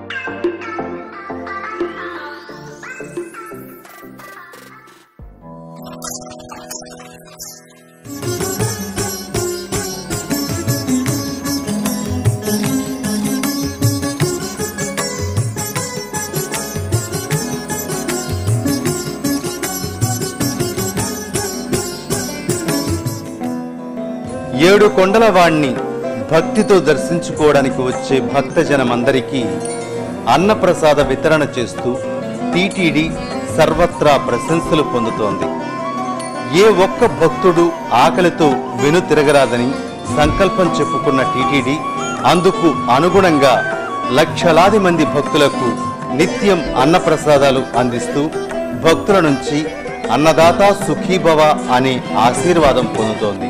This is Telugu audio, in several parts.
ఏడు కొండల వాణ్ణి భక్తితో దర్శించుకోవడానికి వచ్చే భక్తజనమందరికీ అన్నప్రసాద వితరణ చేస్తూ టీటీడీ సర్వత్రా ప్రశంసలు పొందుతోంది ఏ ఒక్క భక్తుడు ఆకలితో వెనుతిరగరాదని సంకల్పం చెప్పుకున్న టీటీడీ అందుకు అనుగుణంగా లక్షలాది మంది భక్తులకు నిత్యం అన్నప్రసాదాలు అందిస్తూ భక్తుల నుంచి అన్నదాత సుఖీభవ అనే ఆశీర్వాదం పొందుతోంది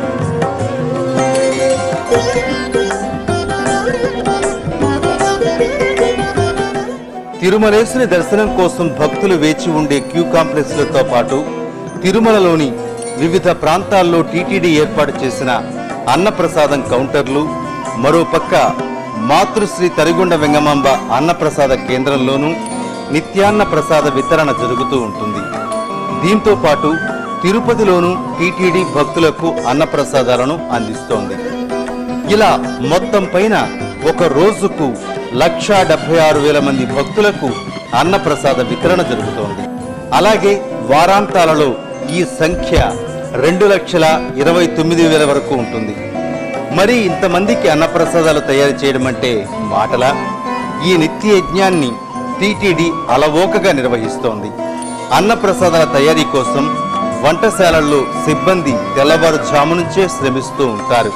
తిరుమలేశుని దర్శనం కోసం భక్తులు వేచి ఉండే క్యూ కాంప్లెక్స్లతో పాటు తిరుమలలోని వివిధ ప్రాంతాల్లో టీటీడీ ఏర్పాటు చేసిన అన్నప్రసాదం కౌంటర్లు మరోపక్క మాతృశ్రీ తరిగొండ వెంగమాంబ అన్నప్రసాద కేంద్రంలోనూ నిత్యాన్న ప్రసాద వితరణ జరుగుతూ ఉంటుంది దీంతో పాటు తిరుపతిలోనూ టీటీడీ భక్తులకు అన్నప్రసాదాలను అందిస్తోంది ఇలా మొత్తం పైన ఒక రోజుకు లక్షా డెబ్బై ఆరు వేల మంది భక్తులకు అన్నప్రసాద వితరణ జరుగుతోంది అలాగే వారాంతాలలో ఈ సంఖ్య రెండు లక్షల ఇరవై తొమ్మిది వేల వరకు ఉంటుంది మరి ఇంతమందికి అన్నప్రసాదాలు తయారు చేయడం అంటే మాటలా ఈ నిత్య యజ్ఞాన్ని టీటీడీ అలవోకగా నిర్వహిస్తోంది అన్నప్రసాదాల తయారీ కోసం వంటశాలల్లో సిబ్బంది తెల్లవారుజాము నుంచే శ్రమిస్తూ ఉంటారు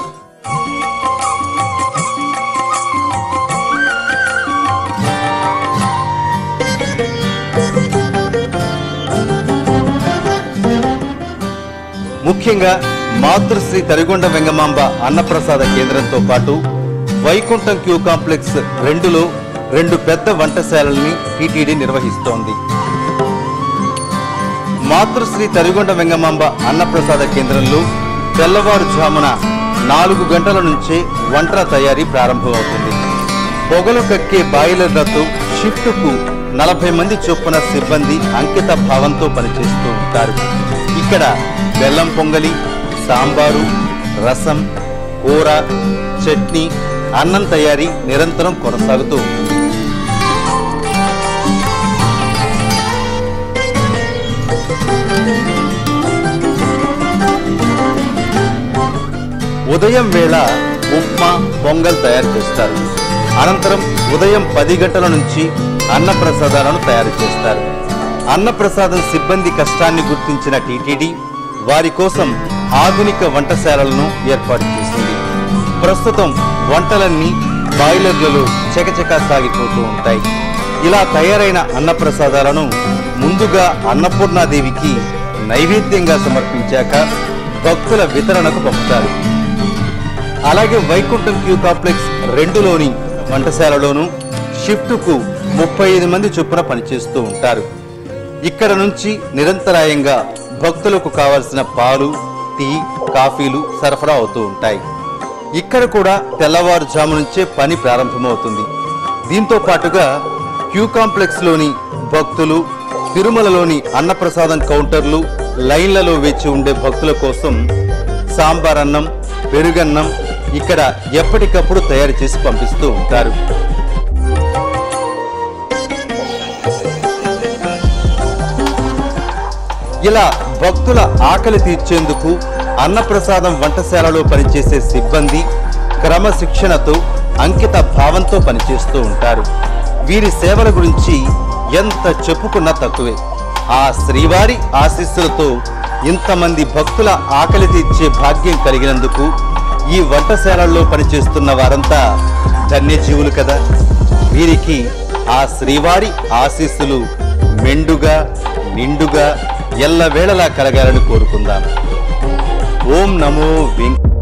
ముఖ్యంగా మాతృశ్రీ తరిగొండ వెంగమాంబ అన్నప్రసాద కేంద్రంతో పాటు వైకుంఠం క్యూ కాంప్లెక్స్ రెండులో రెండు పెద్ద వంటశాలల్ని టీటీడీ నిర్వహిస్తోంది మాతృశ్రీ తరిగొండ వెంగమాంబ అన్నప్రసాద కేంద్రంలో తెల్లవారుజామున నాలుగు గంటల నుంచే వంటల తయారీ ప్రారంభమవుతుంది పొగలు కక్కే బాయిలర్లతో షిఫ్టుకు నలభై మంది చొప్పున సిబ్బంది అంకిత భావంతో పనిచేస్తూ ఉంటారు ఇక్కడ బెల్లం పొంగలి సాంబారు రసం కూర చట్నీ అన్నం తయారీ నిరంతరం కొనసాగుతూ ఉంటుంది ఉదయం వేళ ఉప్మా పొంగల్ తయారు చేస్తారు అనంతరం ఉదయం పది గంటల నుంచి అన్నప్రసాదాలను తయారు చేస్తారు అన్నప్రసాదం సిబ్బంది కష్టాన్ని గుర్తించిన టీటీడీ వారి కోసం ఆధునిక వంటశాలలను ఏర్పాటు చేసింది ప్రస్తుతం వంటలన్నీ బాయిలర్లలో చకచకా సాగిపోతూ ఉంటాయి ఇలా తయారైన అన్నప్రసాదాలను ముందుగా అన్నపూర్ణాదేవికి నైవేద్యంగా సమర్పించాక భక్తుల వితరణకు పంపుతారు అలాగే వైకుంఠం క్యూ కాంప్లెక్స్ రెండులోని వంటశాలలోనూ షిఫ్టుకు ముప్పై ఐదు మంది చొప్పున పనిచేస్తూ ఉంటారు ఇక్కడ నుంచి నిరంతరాయంగా భక్తులకు కావలసిన పాలు టీ కాఫీలు సరఫరా అవుతూ ఉంటాయి ఇక్కడ కూడా తెల్లవారుజాము నుంచే పని ప్రారంభమవుతుంది దీంతో పాటుగా క్యూ కాంప్లెక్స్ లోని భక్తులు తిరుమలలోని అన్నప్రసాదం కౌంటర్లు లైన్లలో వేచి ఉండే భక్తుల కోసం సాంబార్ అన్నం పెరుగన్నం ఇక్కడ ఎప్పటికప్పుడు తయారు చేసి పంపిస్తూ ఉంటారు ఇలా భక్తుల ఆకలి తీర్చేందుకు అన్నప్రసాదం వంటశాలలో పనిచేసే సిబ్బంది క్రమశిక్షణతో అంకిత భావంతో పనిచేస్తూ ఉంటారు వీరి సేవల గురించి ఎంత చెప్పుకున్నా తక్కువే ఆ శ్రీవారి ఆశీస్సులతో ఇంతమంది భక్తుల ఆకలి తీర్చే భాగ్యం కలిగినందుకు ఈ వంటశాలల్లో పనిచేస్తున్న వారంతా ధన్యజీవులు కదా వీరికి ఆ శ్రీవారి ఆశీస్సులు మెండుగా నిండుగా ఎల్లవేళలా కలగాలని కోరుకుందాం ఓం నమో వెంక